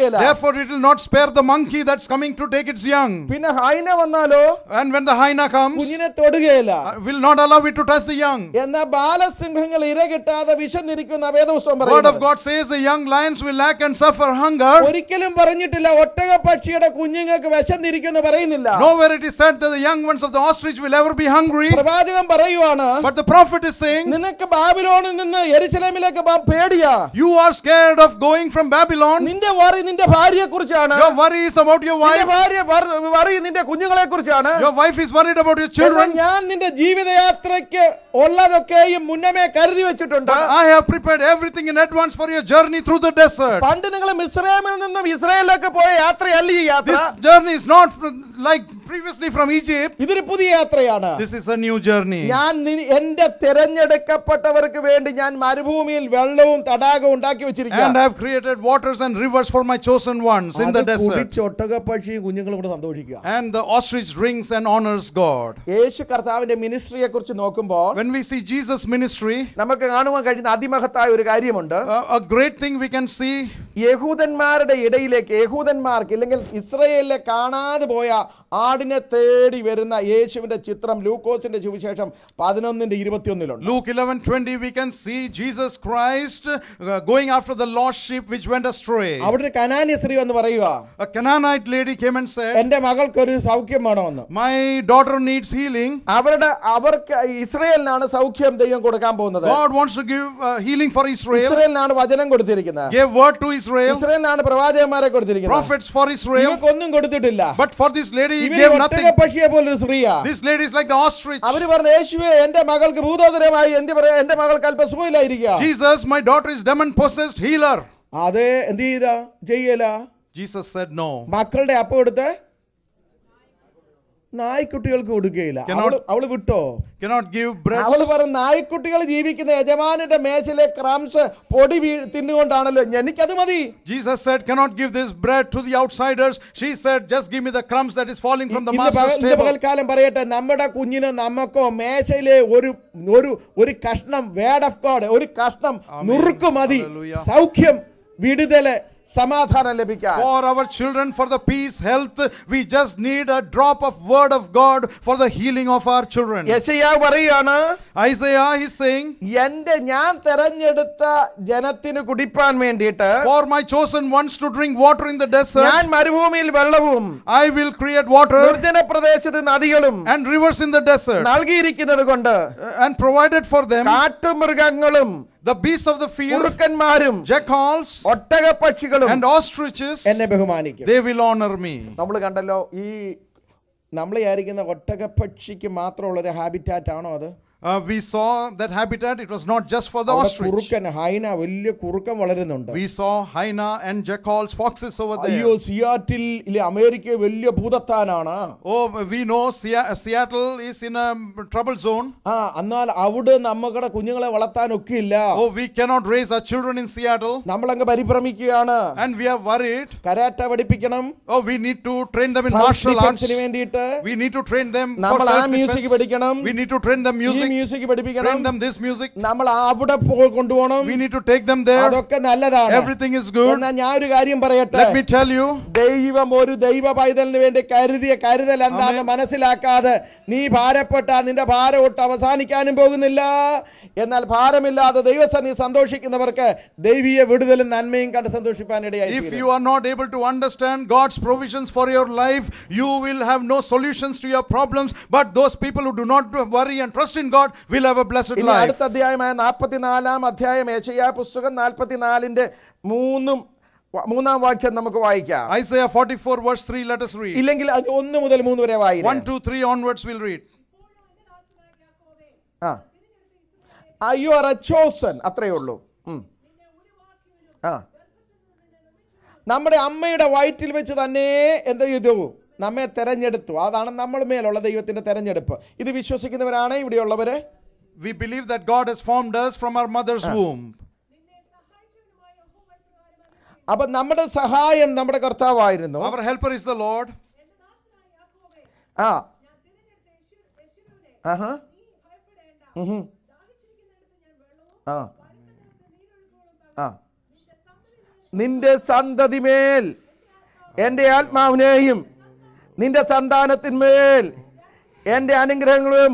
വിടുകയില്ല Therefore, it will not spare the monkey that's coming to take its young. പിന്നെ ഹൈന വന്നാലോ And when the hyena comes, കുഞ്ഞിനെ തൊടുകയില്ല uh, will not allow it to touch the young. എന്നാൽ ബാലസിംഹങ്ങൾ ഇര കിട്ടാതെ വിശന്നിരിക്കുന്ന വേദപുസ്തകം Word of പറയുന്നത് God says the young lions will lack and suffer hunger. ഒരിക്കലും പറഞ്ഞിട്ടില്ല ഒട്ടക പക്ഷിയുടെ കുഞ്ഞുങ്ങൾക്ക് വിശന്നിരിക്കുന്നു പറയുന്നില്ല Nowhere it is said that the young ones of the ostrich will ever be hungry. പ്രവാചകൻ പറയുവാണ് But the prophet is saying, നിനക്ക് ബാബിലോണിൽ നിന്ന് എരിശലേമിലേക്ക് പോകാൻ പേടിയാ You are scared of going from Babylon. നിന്റെ വറി നിന്റെ ഭാര്യയെ കുറിച്ചാണ് Your worry is about your നിന്റെ wife. ഭാര്യ വർ- വറി നിന്റെ കുഞ്ഞുങ്ങളെ കുറിച്ചാണ് Your wife is worried about your children. ഞാൻ നിന്റെ ജീവിതയാത്രയ്ക്ക് ഉള്ളതൊക്കെയും മുന്നമേ കരുതി വെച്ചിട്ടുണ്ട് But I have prepared everything in advance for your journey through the desert. പണ്ട് നിങ്ങൾ മിസ്രൈമിൽ നിന്നും ഇസ്രായേലിലേക്ക് പോയ യാത്രയല്ല ഈ യാത്ര This journey is not fr- like previously from Egypt. ഇതൊരു പുതിയ യാത്രയാണ് This is a new journey. ഞാൻ നി- എന്റെ തിരഞ്ഞെടുക്കപ്പെട്ടവർക്ക് വേണ്ടി ഞാൻ മരുഭൂമിയിൽ വെള്ളവും തടാകവും ഉണ്ടാക്കി And I വെച്ചിരിക്കുകയാണ് have created waters and rivers for my chosen ones in the അത് desert. കുടിച്ച് ഒട്ടകപ്പക്ഷിയും കുഞ്ഞുങ്ങളും കൂടെ സന്തോഷിക്കുക And the ostrich drinks and honors God. യേശു കർത്താവിന്റെ മിനിസ്ട്രിയെ കുറിച്ച് നോക്കുമ്പോൾ When we see Jesus' ministry, നമുക്ക് കാണുവാൻ കഴിയുന്ന അതിമഹത്തായ ഒരു കാര്യമുണ്ട് a, a great thing we can see യഹൂദന്മാരുടെ ഇടയിലേക്ക് യഹൂദന്മാർക്ക് ഇല്ലെങ്കിൽ ഇസ്രയേലിലെ കാണാതെ പോയ ആടിനെ തേടി വരുന്ന യേശുവിന്റെ ചിത്രം ലൂക്കോസിന്റെ സുവിശേഷം പതിനൊന്നിന്റെ ഇരുപത്തിയൊന്നിലുണ്ട് Luke 11:20 we can see Jesus Christ uh, going after the lost sheep which went astray. അവിടെ ഒരു കനാന്യ സ്ത്രീ വന്ന് പറയുക A Canaanite lady came and said, എന്റെ മകൾക്ക് ഒരു സൗഖ്യം വേണമെന്ന് "My daughter needs healing. അവരുടെ അവർക്ക് ഇസ്രയേലിനാണ് സൗഖ്യം ദൈവം കൊടുക്കാൻ പോകുന്നത് God wants to give uh, healing for Israel. ഇസ്രയേലിനാണ് വചനം കൊടുത്തിരിക്കുന്നത് Gave word to Israel, ഇസ്രയേലിനാണ് പ്രവാചകന്മാരെ കൊടുത്തിരിക്കുന്നത് prophets for Israel. ഇവർക്കൊന്നും കൊടുത്തിട്ടില്ല But for this lady, he ഇവര് gave nothing. ഒട്ടകപ്പക്ഷിയെ പോലൊരു സ്ത്രീയാ This lady is like the ostrich. അവര് പറഞ്ഞു യേശുവേ എന്റെ മകൾക്ക് ഭൂതോദരമായി എന്റെ പറ- എന്റെ മകൾക്ക് അല്പ സുഖമില്ലായിരിക്കുക Jesus, my daughter is demon possessed. Healer. അത് എന്ത് ചെയ്ത ചെയ്യല Jesus said no. മക്കളുടെ അപ്പം എടുത്ത് നായ്ക്കുട്ടികൾക്ക് കൊടുക്കുകയില്ല Cannot- അവള് അവള് വിട്ടോ Cannot give bread. അവള് പറഞ്ഞു നായ്ക്കുട്ടികൾ ജീവിക്കുന്ന യജമാനന്റെ മേശയിലെ ക്രംസ് പൊടി വീ തിന്നുകൊണ്ടാണല്ലോ എനിക്കത് മതി Jesus said, cannot give this bread to the outsiders. She said, just give me the crumbs that is falling from the ഇന്ന് master's പകൽ- ഇന്ന് table. പകൽക്കാലം പറയട്ടെ നമ്മുടെ കുഞ്ഞിന് നമുക്കോ മേശയിലെ ഒരു ഒരു ഒരു കഷ്ണം വേഡ് ഓഫ് ഗോഡ് ഒരു കഷ്ണം നുറുക്ക് മതി Hallelujah. സൗഖ്യം വിടുതല് സമാധാനം ലഭിക്കാൻ For our children, for the peace, health, we just need a drop of word of God for the healing of our children. യശയ്യാവ് പറയാണ് Isaiah is saying, എന്റെ ഞാൻ തെരഞ്ഞെടുത്ത ജനത്തിന് കുടിപ്പാൻ വേണ്ടിയിട്ട് For my chosen ones to drink water in the ഞാൻ desert, മരുഭൂമിയിൽ വെള്ളവും I will create water നിർജ്ജന പ്രദേശത്ത് നദികളും and rivers in the desert നൽകിയിരിക്കുന്നത് കൊണ്ട് uh, and provided for them കാട്ടുമൃഗങ്ങളും the beasts of the field, കുറുക്കന്മാരും jackals, ഒട്ടകപ്പക്ഷികളും and ostriches. എന്നെ ബഹുമാനിക്കും They will honor me. നമ്മൾ കണ്ടല്ലോ ഈ നമ്മൾ വിചാരിക്കുന്ന ഒട്ടകപ്പക്ഷിക്ക് മാത്രമുള്ള ഒരു ഹാബിറ്റാറ്റ് ആണോ അത് Uh, we saw that habitat, it was not just for the അവിടെ ostrich. കുറുക്കൻ ഹൈന വലിയ കുറുക്കൻ വളരുന്നുണ്ട് We saw hyena and jackals, foxes over അയ്യോ there. സിയാറ്റിൽ ഇല്ലേ അമേരിക്ക വലിയ ഭൂതത്താനാണ് Oh, we know Sea- Seattle is in a trouble zone. ആ എന്നാൽ അവിടെ നമ്മുടെ കുഞ്ഞുങ്ങളെ വളർത്താൻ ഒക്കെയില്ല Oh, we cannot raise our children in Seattle. നമ്മളങ്ങ് പരിഭ്രമിക്കുകയാണ് And we are worried. Karate പഠിപ്പിക്കണം Oh, we need to train them in Self martial arts. defense ന് വേണ്ടിയിട്ട് We need to train them for നമ്മൾ ആ self മ്യൂസിക് defense. പഠിക്കണം We need to train them ഈ music. Music പഠിപ്പിക്കണം Train them this music. നമ്മൾ അവിടെ പോ- കൊണ്ടുപോകണം We need to take them there. അതൊക്കെ നല്ലതാണ് Everything is good. എന്നാൽ ഞാൻ ഒരു കാര്യം പറയട്ടെ Let me tell you. ദൈവം ഒരു ദൈവ പൈതലിന് വേണ്ടി കരുതിയ കരുതൽ എന്താണെന്ന് മനസ്സിലാക്കാതെ നീ ഭാരപ്പെട്ട നിന്റെ ഭാരം ഒട്ട് അവസാനിക്കാനും പോകുന്നില്ല എന്നാൽ ഭാരമില്ലാതെ ദൈവസന്നി സന്തോഷിക്കുന്നവർക്ക് ദൈവീയ വിടുതലും നന്മയും കണ്ട് സന്തോഷിപ്പാൻ ഇടയായി If you are not able to understand God's provisions for your life, you will have no solutions to your problems. But those people who do not worry and trust in God will have a blessed ഇനി life. അടുത്ത അധ്യായമായ നാൽപ്പത്തിനാലാം അധ്യായം ഏശയ്യാ പുസ്തകം നാൽപ്പത്തിനാലിന്റെ മൂന്നും വ- മൂന്നാം വാക്യം നമുക്ക് വായിക്കാം Isaiah 44, verse 3, let us read. ഇല്ലെങ്കിൽ അത് ഒന്ന് മുതൽ മൂന്ന് വരെ 1, വായിക്കാം 2, 3 onwards, we'll read. ആ ആ യു ആർ എ ചോസൻ അത്രയേ ഉള്ളൂ ഉം. ആ നമ്മുടെ അമ്മയുടെ വയറ്റിൽ വെച്ച് തന്നെ എന്ത് ചെയ്തു നമ്മെ തെരഞ്ഞെടുത്തു അതാണ് നമ്മൾ മേലുള്ള ദൈവത്തിന്റെ തെരഞ്ഞെടുപ്പ് ഇത് വിശ്വസിക്കുന്നവരാണ് ഇവിടെയുള്ളവര് We believe that God has formed us from our mother's womb. അപ്പൊ നമ്മുടെ സഹായം നമ്മുടെ കർത്താവായിരുന്നു Our helper is the Lord. ആ ആഹാ ഉഹും. ആ ആ നിന്റെ സന്തതിമേൽ എൻ്റെ ആത്മാവിനെയും നിന്റെ സന്താനത്തിന്മേൽ എൻ്റെ അനുഗ്രഹങ്ങളും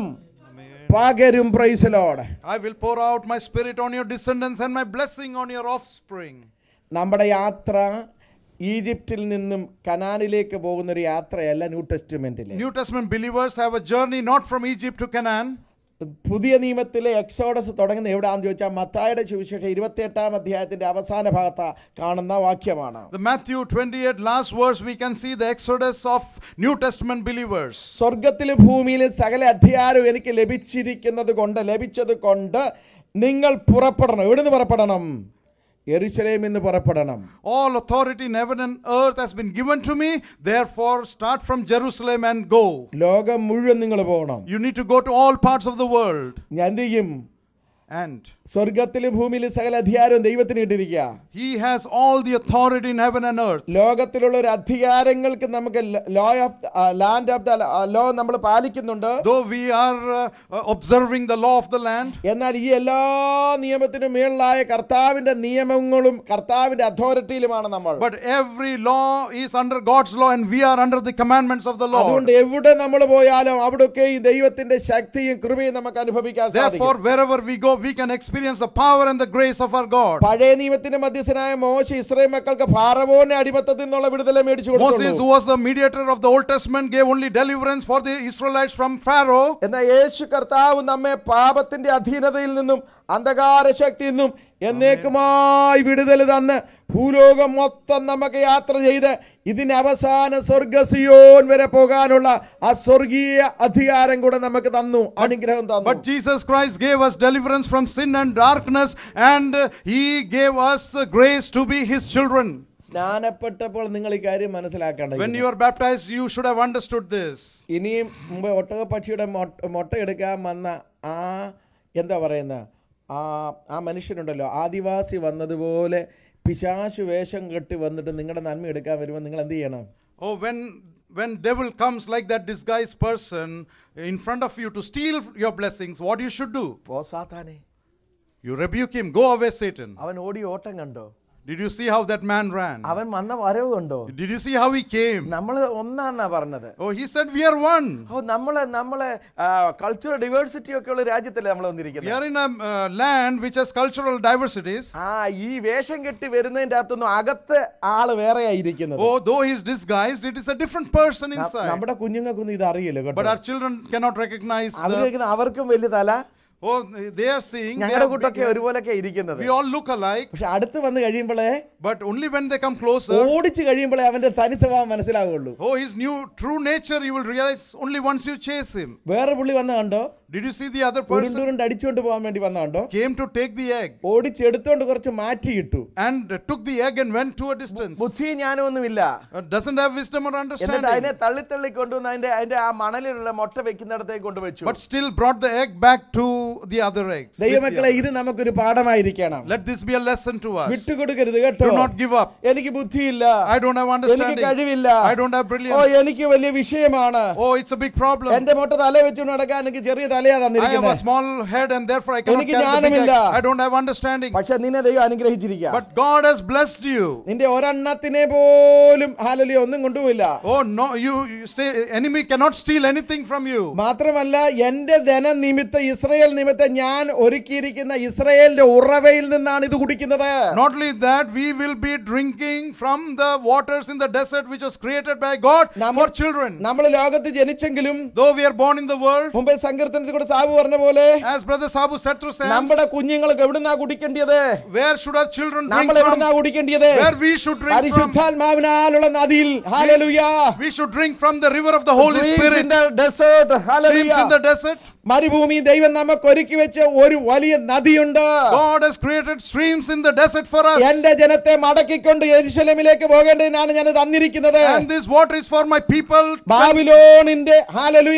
പകരും പ്രൈസലോട് I will pour out my spirit on your descendants and my blessing on your offspring. നമ്മുടെ യാത്ര ഈജിപ്തിൽ നിന്നും കനാനിലേക്ക് പോകുന്ന ഒരു യാത്രയല്ല ന്യൂ ടെസ്റ്റ്മെന്റിലെ New Testament believers have a journey not from Egypt to Canaan. പുതിയ നിയമത്തിലെ എക്സോഡസ് തുടങ്ങുന്ന എവിടാന്ന് ചോദിച്ചാൽ മത്തായുടെ സുവിശേഷം ഇരുപത്തിയെട്ടാം അധ്യായത്തിന്റെ അവസാന ഭാഗത്ത് കാണുന്ന വാക്യമാണ് The Matthew 28 last verse we can see the exodus of New Testament believers. സ്വർഗത്തിലും ഭൂമിയിലും സകല അധികാരവും എനിക്ക് ലഭിച്ചിരിക്കുന്നത് കൊണ്ട് ലഭിച്ചത് കൊണ്ട് നിങ്ങൾ പുറപ്പെടണം എവിടുന്ന് പുറപ്പെടണം എരുശലേമിൽ നിന്ന് പുറപ്പെടണം All authority in heaven and earth has been given to me. Therefore, start from Jerusalem and go. ലോകം മുഴുവൻ നിങ്ങൾ പോകണം You need to go to all parts of the world. ഞാൻ എന്ത് ചെയ്യും And സ്വർഗത്തിലും ഭൂമിയിലും സകല അധികാരവും ദൈവത്തിന് ഇട്ടിരിക്കുക He has all the authority in heaven and earth. ലോകത്തിലുള്ള ഒരു അധികാരങ്ങൾക്ക് നമുക്ക് law of land of the law നമ്മൾ പാലിക്കുന്നുണ്ട് Though we are uh, uh, observing the law of the land, എന്നാൽ ഈ എല്ലാ നിയമത്തിനും മേളിലായ കർത്താവിന്റെ നിയമങ്ങളും കർത്താവിന്റെ അതോറിറ്റിയിലുമാണ് നമ്മൾ but every law is under God's law and we are under the commandments of the Lord. അതുകൊണ്ട് എവിടെ നമ്മൾ പോയാലും അവിടെയൊക്കെ ഈ ദൈവത്തിന്റെ ശക്തിയും കൃപയും നമുക്ക് അനുഭവിക്കാൻ Therefore, സാധിക്കും wherever we go, we can experience the power and the grace of our God. പഴയ നിയമത്തിന്റെ മധ്യസ്ഥനായ മോശ ഇസ്രായേൽ മക്കൾക്ക് ഫാറവോന്റെ അടിമത്തത്തിൽ നിന്നുള്ള വിടുതല മേടിച്ചു Moses, കൊടുത്തു who was the mediator of the Old Testament, gave only deliverance for the Israelites from Pharaoh. എന്നാൽ യേശു കർത്താവ് നമ്മെ പാപത്തിന്റെ അധീനതയിൽ നിന്നും അന്ധകാര ശക്തിയിൽ നിന്നും എന്നേക്കുമായി വിടുതൽ തന്ന് ഭൂലോകം മൊത്തം നമുക്ക് യാത്ര ചെയ്ത് ഇതിന് അവസാന സ്വർഗസിയോൻ വരെ പോകാനുള്ള ആ സ്വർഗീയ അധികാരം കൂടെ നമുക്ക് തന്നു അനുഗ്രഹം തന്നു But Jesus Christ gave us deliverance from sin and darkness, and uh, He gave us the grace to be His children. സ്നാനപ്പെട്ടപ്പോൾ നിങ്ങൾ ഈ കാര്യം മനസ്സിലാക്കേണ്ടത് When you are baptized, you should have understood this. ഇനിയും മുമ്പ് ഒട്ടകപ്പക്ഷിയുടെ മൊട്ട മുട്ടയെടുക്കാൻ വന്ന ആ എന്താ പറയുന്ന ആ ആ മനുഷ്യനുണ്ടല്ലോ ആദിവാസി വന്നതുപോലെ പിശാശു വേഷം കെട്ടി വന്നിട്ട് നിങ്ങളുടെ നന്മ എടുക്കാൻ വരുമ്പോൾ നിങ്ങൾ എന്ത് ചെയ്യണം Oh, when when devil comes like that disguised person in front of you to steal your blessings, what you should do? പോ സാത്താനെ You rebuke him. Go away, Satan. അവൻ ഓടി ഓട്ടം കണ്ടോ Did you see how that man ran? അവൻ വന്ന വരവ് കണ്ടോ Did you see how he came? നമ്മൾ ഒന്നാന്നാ പറഞ്ഞത് Oh, he said, We are one. ഓ നമ്മളെ നമ്മളെ കൾച്ചറൽ ഡൈവേഴ്സിറ്റി ഒക്കെ ഉള്ള രാജ്യത്തല്ലേ നമ്മൾ We വന്നിരിക്കുന്നത് are in a uh, land which has cultural diversities. ആ ഈ വേഷം കെട്ടി വരുന്നതിന്റെ അകത്തൊന്നും അകത്ത് ആള് വേറെയായിരിക്കുന്നത് Oh, though he is disguised, it is a different person ന- inside. നമ്മുടെ കുഞ്ഞുങ്ങൾക്കൊന്നും ഇത് അറിയില്ല But കേട്ടോ our children cannot recognize the. അവർക്ക് അവർക്കും വലിയ തല Oh, they are seeing. They ഞങ്ങളുടെ are കൂട്ടൊക്കെ big. ഒരുപോലൊക്കെ ഇരിക്കുന്നത് We all look alike, പക്ഷെ അടുത്ത് വന്ന് കഴിയുമ്പോഴേ but only when they come closer. ഓടിച്ച് കഴിയുമ്പോഴേ അവന്റെ തനി സ്വഭാവം മനസ്സിലാവുള്ളൂ Oh, his new true nature you will realize only once you chase him. വേറെ പുള്ളി വന്ന കണ്ടോ Did you see the other person? ഉരുണ്ടുരുണ്ട് അടിച്ചുകൊണ്ട് പോകാൻ വേണ്ടി വന്ന കണ്ടോ Came to take the egg ഓടിച്ചെടുത്തോണ്ട് കുറച്ച് മാറ്റിയിട്ടു and took the egg and went to a distance. ബുദ്ധി ജ്ഞാനമൊന്നുമില്ല Uh, doesn't have wisdom or എന്നിട്ട് understanding. അതിനെ തള്ളി തള്ളി കൊണ്ടുവന്ന് അതിന്റെ അതിന്റെ ആ മണലിലുള്ള മുട്ട വെക്കുന്നിടത്തേക്ക് കൊണ്ടുവച്ചു But still brought the egg back to the other eggs. with the ദൈവമക്കളെ other. ഇത് നമുക്കൊരു പാഠമായിരിക്കണം Let this be a lesson to us. വിട്ടുകൊടുക്കരുത് കേട്ടോ Do not give up. എനിക്ക് ബുദ്ധിയില്ല I don't have എനിക്ക് understanding. കഴിവില്ല I don't have oh brilliance. എനിക്ക് വലിയ വിഷയമാണ് Oh, it's a big problem. എന്റെ മുട്ട തല വെച്ചുകൊണ്ട് നടക്കാൻ എനിക്ക് ചെറിയ തലയാ I have a തന്നിരിക്കുന്നത് small head and therefore I cannot എനിക്ക് carry the big egg. ജ്ഞാനമില്ല. I don't have understanding. പക്ഷെ നിന്നെ ദൈവം അനുഗ്രഹിച്ചിരിക്കുക But God has blessed you. നിന്റെ ഒരെണ്ണത്തിനെ പോലും ഹാലലി ഒന്നും കൊണ്ടുപോയില്ല Oh no, you, you say enemy cannot steal anything from you. മാത്രമല്ല എന്റെ ധനനിമിത്തം ഇസ്രയേൽ നിമിത്തം ഞാൻ ഒരുക്കിയിരിക്കുന്ന ഇസ്രയേലിന്റെ ഉറവയിൽ നിന്നാണ് ഇത് കുടിക്കുന്നത് Not only that, we will be drinking from the waters in the desert which was created by God Nam- for children. നമ്മൾ ലോകത്ത് ജനിച്ചെങ്കിലും Though we are born in the world, മുമ്പേ സങ്കീർത്തനത്തിൽ കൂടെ സാബു പറഞ്ഞ പോലെ as Brother Sabu said through Psalms, നമ്മുടെ കുഞ്ഞുങ്ങൾക്ക് എവിടുന്നാ കുടിക്കേണ്ടത് where should our children drink നമ്മൾ from? എവിടുന്നാ കുടിക്കേണ്ടത് Where we should drink from? പരിശുദ്ധാത്മാവിനാലുള്ള നദിയിൽ hallelujah We should drink from the river of the Holy Spirit. Desert Streams in the desert. മരുഭൂമി ദൈവം നമുക്ക് ഒരുക്കി വെച്ച ഒരു വലിയ നദിയുണ്ട് God has created streams in the desert for us. എന്റെ ജനത്തെ മടക്കിക്കൊണ്ട് യെരുശലേമിലേക്ക് പോകേണ്ടതിനാണ് ഞാൻ തന്നിരിക്കുന്നത് And this water is for my people. ബാബിലോണിന്റെ ഹാലലുയ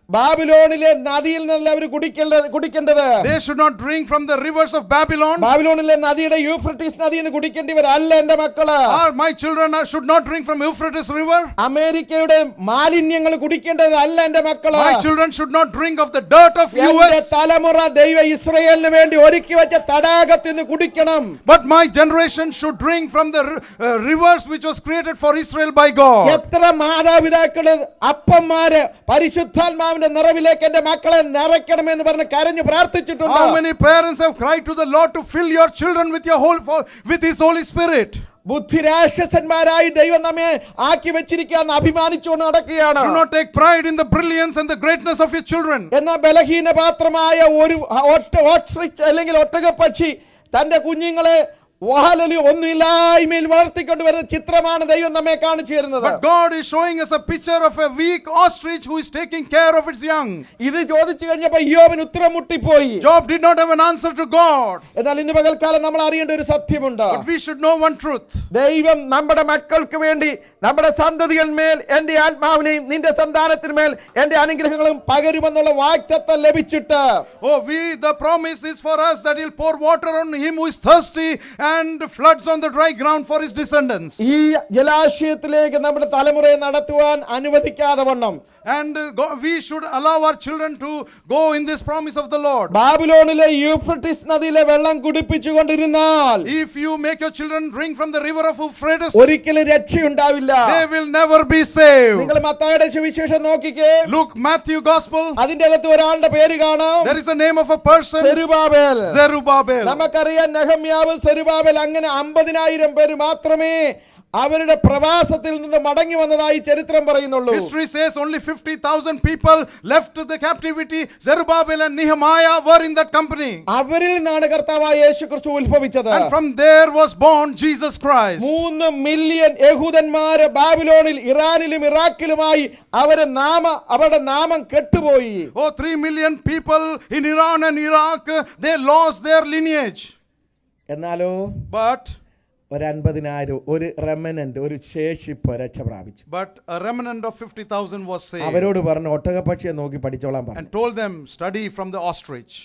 ബാബിലോണിലെ നദിയിൽ നിന്നല്ല അവർ കുടിക്കേണ്ടത് കുടിക്കേണ്ടത് They should not drink from the rivers of Babylon. ബാബിലോണിലെ നദിയുടെ യൂഫ്രട്ടീസ് നദിയിൽ നിന്ന് കുടിക്കേണ്ടിവരല്ല എന്റെ മക്കള് Or my children are, should not drink from Euphrates River. അമേരിക്കയുടെ മാലിന്യങ്ങൾ കുടിക്കേണ്ടതല്ല എന്റെ മക്കള് My children should not drink of the dirt of എന്റെ US. തലമുറ ദൈവ ഇസ്രയേലിന് വേണ്ടി ഒരുക്കി വെച്ച തടാകത്തിൽ നിന്ന് കുടിക്കണം But my generation should drink from the ri- uh, rivers which was created for Israel by God. എത്ര മാതാപിതാക്കള് അപ്പന്മാര് പരിശുദ്ധാത്മാവിന്റെ നിറവിലേക്ക് എന്റെ മക്കളെ നിറയ്ക്കണമെന്ന് പറഞ്ഞ് കരഞ്ഞു പ്രാർത്ഥിച്ചിട്ടുണ്ട് How many parents have cried to the Lord to fill your children with your whole with His Holy Spirit? ബുദ്ധിരാക്ഷസന്മാരായി ദൈവം നമ്മെ ആക്കി വെച്ചിരിക്കാന്ന് അഭിമാനിച്ചുകൊണ്ട് നടക്കുകയാണ് Do not take pride in the brilliance and the greatness of your children. എന്നാൽ ബലഹീന പാത്രമായ ഒരു ഒറ്റ ഓട്രിച്ച് അല്ലെങ്കിൽ ഒട്ടകപ്പക്ഷി തന്റെ കുഞ്ഞുങ്ങളെ വാലലി ഒന്നുമില്ലായ്മയിൽ വളർത്തിക്കൊണ്ട് വരുന്ന ചിത്രമാണ് ദൈവം നമ്മെ കാണിച്ചു തരുന്നത് But God is showing us a picture of a weak ostrich who is taking care of its young. ഇത് ചോദിച്ചു കഴിഞ്ഞപ്പോ യോബിന് ഉത്തരം മുട്ടിപ്പോയി Job did not have an answer to God. എന്നാൽ ഇന്ന് പകൽക്കാലം നമ്മൾ അറിയേണ്ട ഒരു സത്യമുണ്ട് But we should know one truth. ദൈവം നമ്മുടെ മക്കൾക്ക് വേണ്ടി നമ്മുടെ സന്തതികളിന്മേൽ എന്റെ ആത്മാവിനെയും നിന്റെ സന്താനത്തിന്മേൽ എന്റെ അനുഗ്രഹങ്ങളും പകരുമെന്നുള്ള വാക്തത്വം ലഭിച്ചിട്ട് Oh, we, the promise is for us that He'll pour water on him who is thirsty and floods on the dry ground for his descendants. ഈ ജലാശയത്തിലേക്ക് നമ്മുടെ തലമുറയെ നടത്തുവാൻ അനുവദിക്കാതെ വണ്ണം And uh, go- we should allow our children to go in this promise of the Lord. ബാബിലോണിലെ Euphrates നദിയിലെ വെള്ളം കുടിപ്പിച്ചുകൊണ്ടിരുന്നാൽ If you make your children drink from the river of Euphrates, ഒരിക്കലും രക്ഷയുണ്ടാവില്ല they will never be saved. നിങ്ങൾ മത്തായുടെ സുവിശേഷം നോക്കിക്കേ Look, Matthew Gospel, അതിന്റെ അകത്ത് ഒരാളുടെ പേര് കാണാം there is a name of a person, Zerubbabel Zerubbabel. നമുക്കറിയാം നെഹമ്യാവ് സെരുബാബേൽ അങ്ങനെ അമ്പതിനായിരം പേര് മാത്രമേ അവരുടെ പ്രവാസത്തിൽ നിന്ന് മടങ്ങി വന്നതായി ചരിത്രം പറയുന്നുള്ളൂ History says only 50,000 people left the captivity. Zerubbabel and Nehemiah were in that company. അവരിൽ നിന്നാണ് കർത്താവായ യേശു ക്രിസ്തു ഉത്ഭവിച്ചത് And from there was born Jesus Christ. മൂന്ന് മില്യൺ യഹൂദന്മാര് ബാബിലോണിൽ ഇറാനിലും ഇറാഖിലുമായി അവരെ നാമ അവരുടെ നാമം കെട്ടുപോയി Oh, 3 million people in Iran and Iraq, uh, they lost their lineage. എന്നാലോ But, ഒരു അൻപതിനായിരം ഒരു റെമനന്റ് ഒരു ശേഷിപ്പ് രക്ഷ പ്രാപിച്ചു but a remnant of 50,000 was saved. അവരോട് പറഞ്ഞു ഒട്ടകപ്പക്ഷിയെ നോക്കി പഠിച്ചോളാൻ പറഞ്ഞു And told them, study from the ostrich.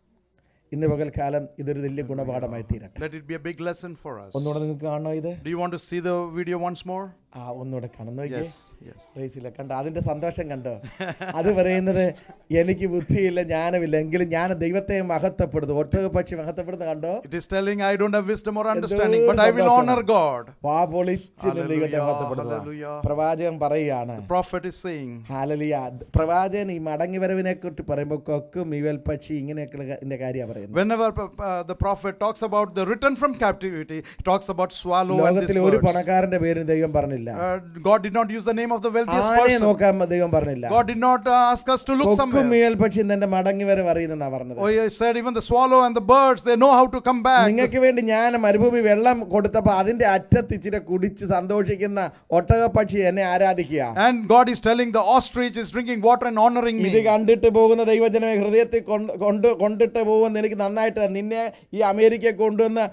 ഇന്ന് പകൽക്കാലം ഇതൊരു വലിയ ഗുണപാഠമായി തീരട്ടെ Let it be a big lesson for us. ഒന്നുകൂടെ നിങ്ങൾക്ക് കാണണോ ഇത് Do you want to see the video once more? ആ ഒന്നുകൂടെ കാണുന്നു Yes, yes. പ്രൈസില്ല കണ്ടോ അതിന്റെ സന്തോഷം കണ്ടോ അത് പറയുന്നത് എനിക്ക് ബുദ്ധിയില്ല ജ്ഞാനമില്ല എങ്കിലും ഞാൻ ദൈവത്തെ മഹത്വപ്പെടുന്നു ഒട്ടകപ്പക്ഷി മഹത്വപ്പെടുന്ന കണ്ടോ It is telling, I don't have wisdom or understanding, എന്തോ but I will സന്തോഷം. honor God. വാ പൊളിച്ച് ദൈവത്തെ Hallelujah, മഹത്വപ്പെടുന്നു hallelujah. പ്രവാചകൻ പറയുകയാണ് The prophet is saying, ഹാലലിയ പ്രവാചകൻ ഈ മടങ്ങി വരവിനെ കുറിച്ച് പറയുമ്പോൾ കൊക്കും ഇവൽ പക്ഷി ഇങ്ങനെയൊക്കെ കാര്യമാണ് പറയുന്നത് whenever uh, the prophet talks about the return from captivity, he talks about swallow and this ലോകത്തിലെ ഒരു birds. പണക്കാരന്റെ പേരും ദൈവം പറഞ്ഞില്ല Uh, God did not use the name of the wealthiest ആനയെ person. നോക്കാൻ ദൈവം പറഞ്ഞില്ല God did not uh, ask us to look കൊക്കും somewhere. മുയൽ പക്ഷി നിന്റെ മടങ്ങി വരവ് അറിയുന്നെന്നാ പറഞ്ഞത് Oh, he said even the swallow and the birds, they know how to come back. നിങ്ങൾക്ക് വേണ്ടി ഞാൻ മരുഭൂമി വെള്ളം കൊടുത്തപ്പോ അതിന്റെ അറ്റത്ത് ഇച്ചിരി കുടിച്ച് സന്തോഷിക്കുന്ന ഒട്ടകപ്പക്ഷി എന്നെ ആരാധിക്കുക And God is telling the ostrich is drinking water and honoring ഇത് me. കണ്ടിട്ട് പോകുന്ന ദൈവജനമെ ഹൃദയത്തിൽ കൊണ്ട് കൊണ്ട് കൊണ്ടിട്ട് പോകുമെന്ന് എനിക്ക് നന്നായിട്ട് നിന്നെ ഈ അമേരിക്ക കൊണ്ടുവന്ന്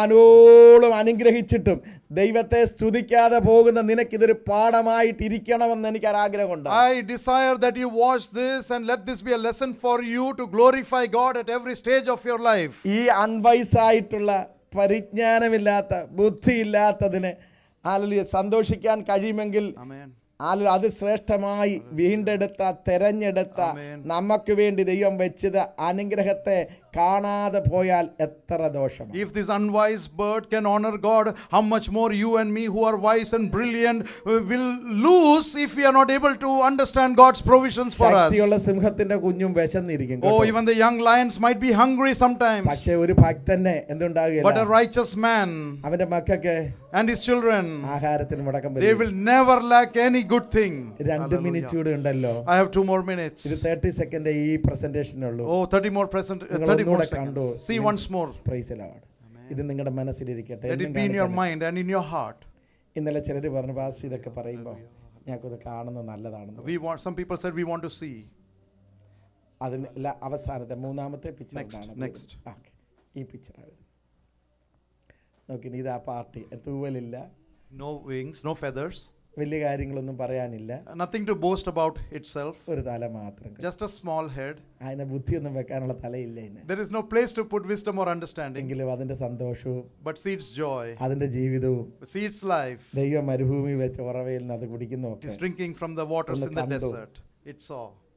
വാനോളം അനുഗ്രഹിച്ചിട്ടും ദൈവത്തെ സ്തുതിക്കാതെ പോകുന്ന നിനക്കിതൊരു പാഠമായിട്ട് ഇരിക്കണമെന്ന് എനിക്ക് ഒരാഗ്രഹമുണ്ട് I desire that you watch this and let this be a lesson for you to glorify God at every stage of your life. ഈ അൺവൈസായിട്ടുള്ള പരിജ്ഞാനമില്ലാത്ത ബുദ്ധിയില്ലാത്തതിന് ആളുകൾ സന്തോഷിക്കാൻ കഴിയുമെങ്കിൽ Amen. ആലു അത് ശ്രേഷ്ഠമായി വീണ്ടെടുത്ത തെരഞ്ഞെടുത്ത Amen. നമുക്ക് വേണ്ടി ദൈവം വെച്ചത് അനുഗ്രഹത്തെ കാണാതെ പോയാൽ എത്ര ദോഷം If this unwise bird can honor God, how much more you and me, who are wise and brilliant, uh, will lose if we are not able to understand God's provisions for us. ശക്തിയുള്ള സിംഹത്തിന്റെ കുഞ്ഞും വിശന്നിരിക്കും Oh, കേട്ടോ. even the young lions might be hungry sometimes, പക്ഷെ ഒരു ഭക്തന് but a എന്തുണ്ടാകുകയില്ല righteous man അവന്റെ മക്കൾക്ക് and his children, ആഹാരത്തിന് മുടക്കം they വരും will never lack any good thing. രണ്ട് മിനിറ്റ് കൂടെ ഉണ്ടല്ലോ I have two more ഇത് minutes. തേർട്ടി സെക്കൻഡ് ഈ പ്രസന്റേഷനുള്ളൂ Oh, 30 more present, uh, നിങ്ങൾ 30 more ഒന്നുകൂടെ കണ്ടു. seconds. See once more. പ്രൈസലാണ് ഇത് നിങ്ങളുടെ മനസ്സിലിരിക്കട്ടെ Let it എന്നും be in your കാണിക്കണം. mind and in your heart. ഇന്നലെ ചിലർ പറഞ്ഞു പാസ് ഇതൊക്കെ പറയുമ്പോൾ ഞങ്ങൾക്കത് കാണുന്നത് നല്ലതാണെന്ന് We want, some people said we want to see. അതിന് എല്ലാ അവസാനത്തെ മൂന്നാമത്തെ പിക്ചർ Next, next. ഈ പിക്ചറാണ് നോക്കി ഇത് ആ പാർട്ടി തൂവലില്ല No wings, no feathers. വലിയ കാര്യങ്ങളൊന്നും പറയാനില്ല Nothing to boast about itself, ഒരു തല മാത്രം just a small head. അതിനെ ബുദ്ധിയൊന്നും വെക്കാനുള്ള തലയില്ല ഇതിന് There is no place to put wisdom or understanding, എങ്കിലും അതിൻ്റെ സന്തോഷവും but see its joy, അതിൻ്റെ ജീവിതവും see its life. ദൈവ മരുഭൂമി വെച്ച് ഉറവയിൽ നിന്ന് അത് കുടിക്കുന്നു It ഒക്കെ is drinking from the waters in the Kando. desert. It saw.